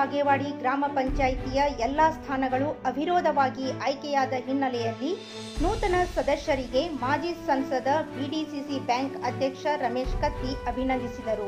ಬಾಗೇವಾಡಿ ಗ್ರಾಮ ಪಂಚಾಯಿತಿಯ ಎಲ್ಲಾ ಸ್ಥಾನಗಳು ಅವಿರೋಧವಾಗಿ ಆಯ್ಕೆಯಾದ ಹಿನ್ನೆಲೆಯಲ್ಲಿ ನೂತನ ಸದಸ್ಯರಿಗೆ ಮಾಜಿ ಸಂಸದ ಬಿಡಿಸಿಸಿ ಬ್ಯಾಂಕ್ ಅಧ್ಯಕ್ಷ ರಮೇಶ್ ಕತ್ತಿ ಅಭಿನಂದಿಸಿದರು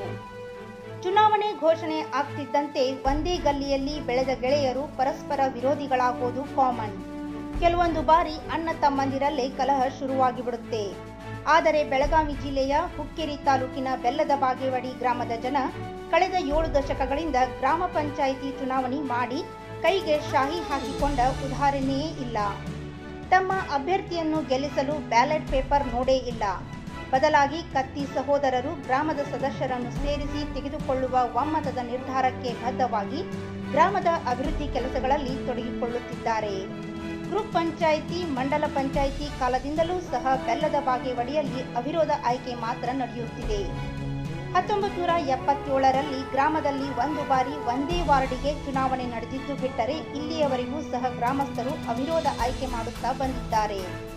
ಚುನಾವಣೆ ಘೋಷಣೆ ಆಗ್ತಿದ್ದಂತೆ ಒಂದೇ ಗಲ್ಲಿಯಲ್ಲಿ ಬೆಳೆದ ಗೆಳೆಯರು ಪರಸ್ಪರ ವಿರೋಧಿಗಳಾಗೋದು ಕಾಮನ್ ಕೆಲವೊಂದು ಬಾರಿ ಅಣ್ಣ ತಮ್ಮಂದಿರಲ್ಲೇ ಕಲಹ ಶುರುವಾಗಿಬಿಡುತ್ತೆ ಆದರೆ ಬೆಳಗಾವಿ ಜಿಲ್ಲೆಯ ಹುಕ್ಕೇರಿ ತಾಲೂಕಿನ ಬೆಲ್ಲದ ಬಾಗೇವಾಡಿ ಗ್ರಾಮದ ಜನ ಕಳೆದ ಏಳು ದಶಕಗಳಿಂದ ಗ್ರಾಮ ಪಂಚಾಯಿತಿ ಚುನಾವಣೆ ಮಾಡಿ ಕೈಗೆ ಶಾಹಿ ಹಾಕಿಕೊಂಡ ಉದಾಹರಣೆಯೇ ಇಲ್ಲ ತಮ್ಮ ಅಭ್ಯರ್ಥಿಯನ್ನು ಗೆಲ್ಲಿಸಲು ಬ್ಯಾಲೆಟ್ ಪೇಪರ್ ನೋಡೇ ಇಲ್ಲ ಬದಲಾಗಿ ಕತ್ತಿ ಸಹೋದರರು ಗ್ರಾಮದ ಸದಸ್ಯರನ್ನು ಸೇರಿಸಿ ತೆಗೆದುಕೊಳ್ಳುವ ಒಮ್ಮತದ ನಿರ್ಧಾರಕ್ಕೆ ಬದ್ಧವಾಗಿ ಗ್ರಾಮದ ಅಭಿವೃದ್ಧಿ ಕೆಲಸಗಳಲ್ಲಿ ತೊಡಗಿಕೊಳ್ಳುತ್ತಿದ್ದಾರೆ ಗ್ರೂಪ್ ಪಂಚಾಯಿತಿ ಮಂಡಲ ಪಂಚಾಯಿತಿ ಕಾಲದಿಂದಲೂ ಸಹ ಬೆಲ್ಲದ ಬಾಗೇವಾಡಿಯಲ್ಲಿ ಅವಿರೋಧ ಆಯ್ಕೆ ಮಾತ್ರ ನಡೆಯುತ್ತಿದೆ ಹತ್ತೊಂಬತ್ತು ನೂರ ಎಪ್ಪತ್ತೇಳರಲ್ಲಿ ಗ್ರಾಮದಲ್ಲಿ ಒಂದು ಬಾರಿ ಒಂದೇ ವಾರ್ಡಿಗೆ ಚುನಾವಣೆ ನಡೆದಿದ್ದು ಬಿಟ್ಟರೆ ಇಲ್ಲಿಯವರೆಗೂ ಸಹ ಗ್ರಾಮಸ್ಥರು ಅವಿರೋಧ ಆಯ್ಕೆ ಮಾಡುತ್ತಾ ಬಂದಿದ್ದಾರೆ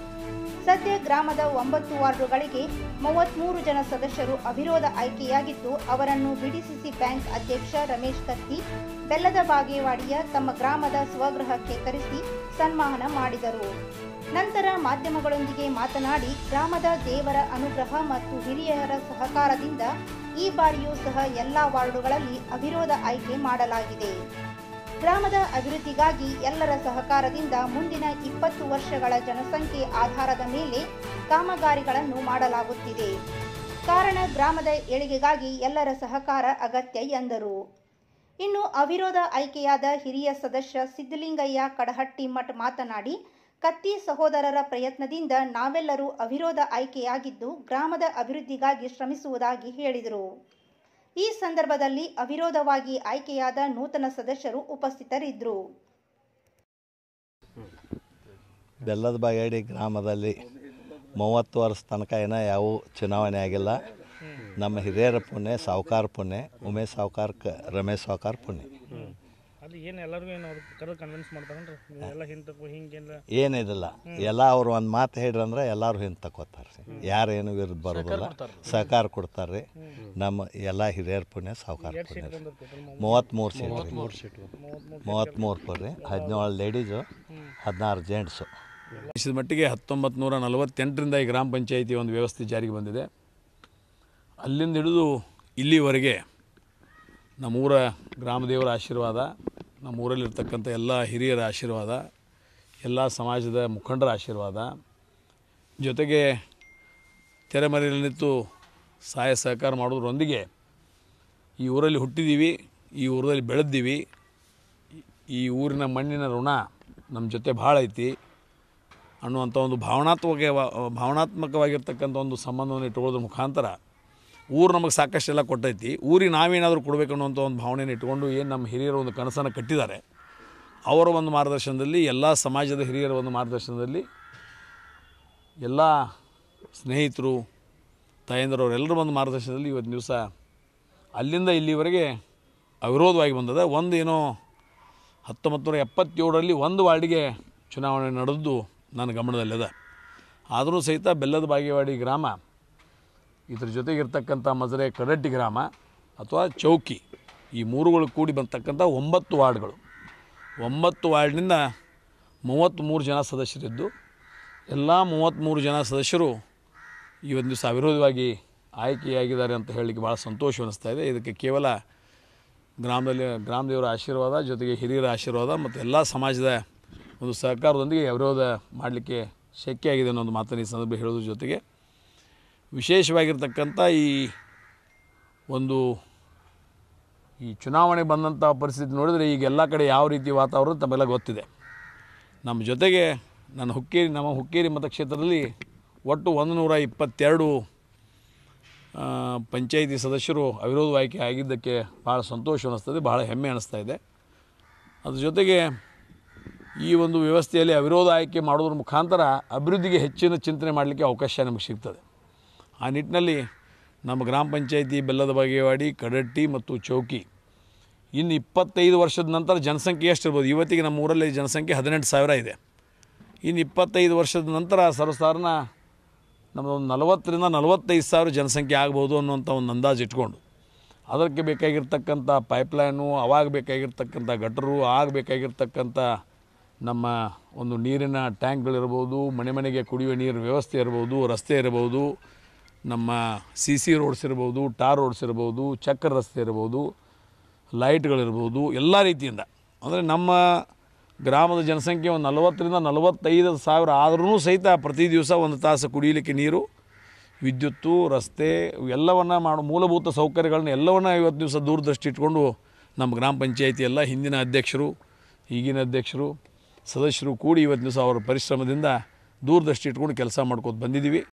ಸದ್ಯ ಗ್ರಾಮದ ಒಂಬತ್ತು ವಾರ್ಡುಗಳಿಗೆ ಮೂವತ್ಮೂರು ಜನ ಸದಸ್ಯರು ಅವಿರೋಧ ಆಯ್ಕೆಯಾಗಿದ್ದು ಅವರನ್ನು ಬಿಡಿಸಿಸಿ ಬ್ಯಾಂಕ್ ಅಧ್ಯಕ್ಷ ರಮೇಶ್ ಕತ್ತಿ ಬೆಲ್ಲದ ಬಾಗೇವಾಡಿಯ ತಮ್ಮ ಗ್ರಾಮದ ಸ್ವಗೃಹಕ್ಕೆ ಕರೆಸಿ ಸನ್ಮಾನ ಮಾಡಿದರು ನಂತರ ಮಾಧ್ಯಮಗಳೊಂದಿಗೆ ಮಾತನಾಡಿ ಗ್ರಾಮದ ದೇವರ ಅನುಗ್ರಹ ಮತ್ತು ಹಿರಿಯರ ಸಹಕಾರದಿಂದ ಈ ಬಾರಿಯೂ ಸಹ ಎಲ್ಲಾ ವಾರ್ಡುಗಳಲ್ಲಿ ಅವಿರೋಧ ಆಯ್ಕೆ ಮಾಡಲಾಗಿದೆ ಗ್ರಾಮದ ಅಭಿವೃದ್ಧಿಗಾಗಿ ಎಲ್ಲರ ಸಹಕಾರದಿಂದ ಮುಂದಿನ ಇಪ್ಪತ್ತು ವರ್ಷಗಳ ಜನಸಂಖ್ಯೆ ಆಧಾರದ ಮೇಲೆ ಕಾಮಗಾರಿಗಳನ್ನು ಮಾಡಲಾಗುತ್ತಿದೆ ಕಾರಣ ಗ್ರಾಮದ ಏಳಿಗೆಗಾಗಿ ಎಲ್ಲರ ಸಹಕಾರ ಅಗತ್ಯ ಎಂದರು ಇನ್ನು ಅವಿರೋಧ ಆಯ್ಕೆಯಾದ ಹಿರಿಯ ಸದಸ್ಯ ಸಿದ್ದಲಿಂಗಯ್ಯ ಕಡಹಟ್ಟಿ ಮಠ್ ಮಾತನಾಡಿ ಕತ್ತಿ ಸಹೋದರರ ಪ್ರಯತ್ನದಿಂದ ನಾವೆಲ್ಲರೂ ಅವಿರೋಧ ಆಯ್ಕೆಯಾಗಿದ್ದು ಗ್ರಾಮದ ಅಭಿವೃದ್ಧಿಗಾಗಿ ಶ್ರಮಿಸುವುದಾಗಿ ಹೇಳಿದರು ಈ ಸಂದರ್ಭದಲ್ಲಿ ಅವಿರೋಧವಾಗಿ ಆಯ್ಕೆಯಾದ ನೂತನ ಸದಸ್ಯರು ಉಪಸ್ಥಿತರಿದ್ದರು ಬೆಲ್ಲದ ಬಾಗೇಡಿ ಗ್ರಾಮದಲ್ಲಿ ಮೂವತ್ತು ವರ್ಷ ತನಕ ಏನೋ ಯಾವ ಚುನಾವಣೆ ಆಗಿಲ್ಲ ನಮ್ಮ ಹಿರಿಯರ ಪುಣ್ಯ ಸಾವುಕಾರ ಪುಣ್ಯ ಉಮೇಶ್ ಸಾವುಕಾರ ಕ ರಮೇಶ್ ಸಾವುಕಾರ ಪುಣ್ಯ ಅಲ್ಲಿ ಏನು ಎಲ್ಲರಿಗೂ ಏನು ಅವ್ರು ಕರೆದು ಕನ್ವಿನ್ಸ್ ಮಾಡ್ತಾರನ್ರಿ ಎಲ್ಲ ಹಿಂತಕ್ಕೂ ಹಿಂಗೆಲ್ಲ ಏನಿದಿಲ್ಲ ಎಲ್ಲ ಅವ್ರು ಒಂದು ಮಾತು ಹೇಳ್ರಂದ್ರೆ ಎಲ್ಲರೂ ಹಿಂದೆ ತಗೋತಾರೆ ರೀ ಯಾರೇನು ವಿರುದ್ಧ ಬರೋದಿಲ್ಲ ಸಹಕಾರ ಕೊಡ್ತಾರೆ ರೀ ನಮ್ಮ ಎಲ್ಲ ಹಿರಿಯರ ಪುಣ್ಯ ಸಾವುಕಾರ ಪುಣ್ಯ ರೀ ಮೂವತ್ತ್ಮೂರು ಸೀಟ್ ರೀ ಮೂವತ್ತ್ಮೂರು ಪರ್ ರೀ ಹದಿನೇಳು ಲೇಡೀಸು ಹದಿನಾರು ಜೆಂಟ್ಸು ದೇಶದ ಮಟ್ಟಿಗೆ ಹತ್ತೊಂಬತ್ತು ನೂರ ನಲವತ್ತೆಂಟರಿಂದ ಈ ಗ್ರಾಮ ಪಂಚಾಯಿತಿ ಒಂದು ವ್ಯವಸ್ಥೆ ಜಾರಿಗೆ ಬಂದಿದೆ ಅಲ್ಲಿಂದ ಹಿಡಿದು ಇಲ್ಲಿವರೆಗೆ ನಮ್ಮೂರ ಗ್ರಾಮದೇವರ ಆಶೀರ್ವಾದ ನಮ್ಮೂರಲ್ಲಿರ್ತಕ್ಕಂಥ ಎಲ್ಲ ಹಿರಿಯರ ಆಶೀರ್ವಾದ ಎಲ್ಲ ಸಮಾಜದ ಮುಖಂಡರ ಆಶೀರ್ವಾದ ಜೊತೆಗೆ ತೆರೆಮರೆಯಲ್ಲಿ ನಿಂತು ಸಹಾಯ ಸಹಕಾರ ಮಾಡೋದ್ರೊಂದಿಗೆ ಈ ಊರಲ್ಲಿ ಹುಟ್ಟಿದ್ದೀವಿ ಈ ಊರಲ್ಲಿ ಬೆಳೆದ್ದೀವಿ ಈ ಊರಿನ ಮಣ್ಣಿನ ಋಣ ನಮ್ಮ ಜೊತೆ ಭಾಳ ಐತಿ ಅನ್ನುವಂಥ ಒಂದು ಭಾವನಾತ್ಮಕ ಭಾವನಾತ್ಮಕವಾಗಿರ್ತಕ್ಕಂಥ ಒಂದು ಸಂಬಂಧವನ್ನು ಇಟ್ಕೊಳ್ಳೋದ್ರ ಮುಖಾಂತರ ಊರು ನಮಗೆ ಸಾಕಷ್ಟೆಲ್ಲ ಕೊಟ್ಟೈತಿ ಊರಿಗೆ ನಾವೇನಾದರೂ ಕೊಡಬೇಕು ಅನ್ನುವಂಥ ಒಂದು ಭಾವನೆಯನ್ನು ಇಟ್ಕೊಂಡು ಏನು ನಮ್ಮ ಹಿರಿಯರು ಒಂದು ಕನಸನ್ನು ಕಟ್ಟಿದ್ದಾರೆ ಅವರ ಒಂದು ಮಾರ್ಗದರ್ಶನದಲ್ಲಿ ಎಲ್ಲ ಸಮಾಜದ ಹಿರಿಯರ ಒಂದು ಮಾರ್ಗದರ್ಶನದಲ್ಲಿ ಎಲ್ಲ ಸ್ನೇಹಿತರು ತಾಯಂದಿರವರೆಲ್ಲರ ಒಂದು ಮಾರ್ಗದರ್ಶನದಲ್ಲಿ ಇವತ್ತು ದಿವಸ ಅಲ್ಲಿಂದ ಇಲ್ಲಿವರೆಗೆ ಅವಿರೋಧವಾಗಿ ಬಂದದ ಒಂದು ಏನೋ ಹತ್ತೊಂಬತ್ತು ನೂರ ಎಪ್ಪತ್ತೇಳರಲ್ಲಿ ಒಂದು ವಾರ್ಡಿಗೆ ಚುನಾವಣೆ ನಡೆದು ನನ್ನ ಗಮನದಲ್ಲಿದೆ ಆದರೂ ಸಹಿತ ಬೆಲ್ಲದ ಬಾಗೇವಾಡಿ ಗ್ರಾಮ ಇದ್ರ ಜೊತೆಗಿರ್ತಕ್ಕಂಥ ಮಜರೆ ಕಡಟ್ಟಿ ಗ್ರಾಮ ಅಥವಾ ಚೌಕಿ ಈ ಮೂರುಗಳು ಕೂಡಿ ಬಂತಕ್ಕಂಥ ಒಂಬತ್ತು ವಾರ್ಡ್ಗಳು ಒಂಬತ್ತು ವಾರ್ಡ್ನಿಂದ ಮೂವತ್ತ್ಮೂರು ಜನ ಸದಸ್ಯರಿದ್ದು ಎಲ್ಲ ಮೂವತ್ತ್ಮೂರು ಜನ ಸದಸ್ಯರು ಈ ಒಂದು ದಿವಸ ಅವಿರೋಧವಾಗಿ ಆಯ್ಕೆಯಾಗಿದ್ದಾರೆ ಅಂತ ಹೇಳಲಿಕ್ಕೆ ಭಾಳ ಸಂತೋಷ ಅನ್ನಿಸ್ತಾ ಇದೆ ಇದಕ್ಕೆ ಕೇವಲ ಗ್ರಾಮದಲ್ಲಿ ಗ್ರಾಮದೇವರ ಆಶೀರ್ವಾದ ಜೊತೆಗೆ ಹಿರಿಯರ ಆಶೀರ್ವಾದ ಮತ್ತು ಎಲ್ಲ ಸಮಾಜದ ಒಂದು ಸಹಕಾರದೊಂದಿಗೆ ಅವಿರೋಧ ಮಾಡಲಿಕ್ಕೆ ಶಕ್ಯ ಆಗಿದೆ ಅನ್ನೋ ಒಂದು ಮಾತನ್ನು ಈ ಸಂದರ್ಭ ಹೇಳೋದ್ರ ಜೊತೆಗೆ ವಿಶೇಷವಾಗಿರ್ತಕ್ಕಂಥ ಈ ಒಂದು ಈ ಚುನಾವಣೆ ಬಂದಂಥ ಪರಿಸ್ಥಿತಿ ನೋಡಿದರೆ ಈಗ ಎಲ್ಲ ಕಡೆ ಯಾವ ರೀತಿ ವಾತಾವರಣ ತಮ್ಮೆಲ್ಲ ಗೊತ್ತಿದೆ ನಮ್ಮ ಜೊತೆಗೆ ನನ್ನ ಹುಕ್ಕೇರಿ ನಮ್ಮ ಹುಕ್ಕೇರಿ ಮತಕ್ಷೇತ್ರದಲ್ಲಿ ಒಟ್ಟು ಒಂದು ನೂರ ಇಪ್ಪತ್ತೆರಡು ಆ, ಪಂಚಾಯಿತಿ ಸದಸ್ಯರು ಅವಿರೋಧ ಆಯ್ಕೆ ಆಗಿದ್ದಕ್ಕೆ ಭಾಳ ಸಂತೋಷ ಅನ್ನಿಸ್ತದೆ ಭಾಳ ಹೆಮ್ಮೆ ಅನ್ನಿಸ್ತಾ ಇದೆ ಅದ್ರ ಜೊತೆಗೆ ಈ ಒಂದು ವ್ಯವಸ್ಥೆಯಲ್ಲಿ ಅವಿರೋಧ ಆಯ್ಕೆ ಮಾಡೋದ್ರ ಮುಖಾಂತರ ಅಭಿವೃದ್ಧಿಗೆ ಹೆಚ್ಚಿನ ಚಿಂತನೆ ಮಾಡಲಿಕ್ಕೆ ಅವಕಾಶ ನಮಗೆ ಸಿಗ್ತದೆ ಆ ನಿಟ್ಟಿನಲ್ಲಿ ನಮ್ಮ ಗ್ರಾಮ ಪಂಚಾಯಿತಿ ಬೆಲ್ಲದ ಬಾಗೇವಾಡಿ ಕಡಟ್ಟಿ ಮತ್ತು ಚೌಕಿ ಇನ್ನು ಇಪ್ಪತ್ತೈದು ವರ್ಷದ ನಂತರ ಜನಸಂಖ್ಯೆ ಎಷ್ಟಿರ್ಬೋದು ಇವತ್ತಿಗೆ ನಮ್ಮ ಊರಲ್ಲಿ ಜನಸಂಖ್ಯೆ ಹದಿನೆಂಟು ಸಾವಿರ ಇದೆ ಇನ್ನು ಇಪ್ಪತ್ತೈದು ವರ್ಷದ ನಂತರ ಸರ್ವಸಾಧಾರಣ ನಮ್ಮದೊಂದು ನಲವತ್ತರಿಂದ ನಲವತ್ತೈದು ಸಾವಿರ ಜನಸಂಖ್ಯೆ ಆಗ್ಬೋದು ಅನ್ನುವಂಥ ಒಂದು ಅಂದಾಜು ಇಟ್ಕೊಂಡು ಅದಕ್ಕೆ ಬೇಕಾಗಿರ್ತಕ್ಕಂಥ ಪೈಪ್ಲೈನು ಅವಾಗ ಬೇಕಾಗಿರ್ತಕ್ಕಂಥ ಗಟರು ಆಗ ಬೇಕಾಗಿರ್ತಕ್ಕಂಥ ನಮ್ಮ ಒಂದು ನೀರಿನ ಟ್ಯಾಂಕ್ಗಳಿರ್ಬೋದು ಮನೆ ಮನೆಗೆ ಕುಡಿಯುವ ನೀರಿನ ವ್ಯವಸ್ಥೆ ಇರ್ಬೋದು ರಸ್ತೆ ಇರ್ಬೋದು ನಮ್ಮ ಸಿ ಸಿ ರೋಡ್ಸ್ ಇರ್ಬೋದು ಟಾರ್ ರೋಡ್ಸ್ ಇರ್ಬೋದು ಚಕ್ರ ರಸ್ತೆ ಇರ್ಬೋದು ಲೈಟ್ಗಳಿರ್ಬೋದು ಎಲ್ಲ ರೀತಿಯಿಂದ ಅಂದರೆ ನಮ್ಮ ಗ್ರಾಮದ ಜನಸಂಖ್ಯೆ ಒಂದು ನಲವತ್ತರಿಂದ ನಲವತ್ತೈದು ಸಾವಿರ ಆದ್ರೂ ಸಹಿತ ಪ್ರತಿ ದಿವಸ ಒಂದು ತಾಸು ಕುಡಿಯಲಿಕ್ಕೆ ನೀರು ವಿದ್ಯುತ್ತು ರಸ್ತೆ ಎಲ್ಲವನ್ನು ಮಾಡೋ ಮೂಲಭೂತ ಸೌಕರ್ಯಗಳನ್ನ ಎಲ್ಲವನ್ನ ಇವತ್ತು ದಿವಸ ದೂರದೃಷ್ಟಿ ಇಟ್ಕೊಂಡು ನಮ್ಮ ಗ್ರಾಮ ಪಂಚಾಯಿತಿ ಎಲ್ಲ ಹಿಂದಿನ ಅಧ್ಯಕ್ಷರು ಈಗಿನ ಅಧ್ಯಕ್ಷರು ಸದಸ್ಯರು ಕೂಡಿ ಇವತ್ತು ದಿವಸ ಅವರ ಪರಿಶ್ರಮದಿಂದ ದೂರದೃಷ್ಟಿ ಇಟ್ಕೊಂಡು ಕೆಲಸ ಮಾಡ್ಕೊತ ಬಂದಿದ್ದೀವಿ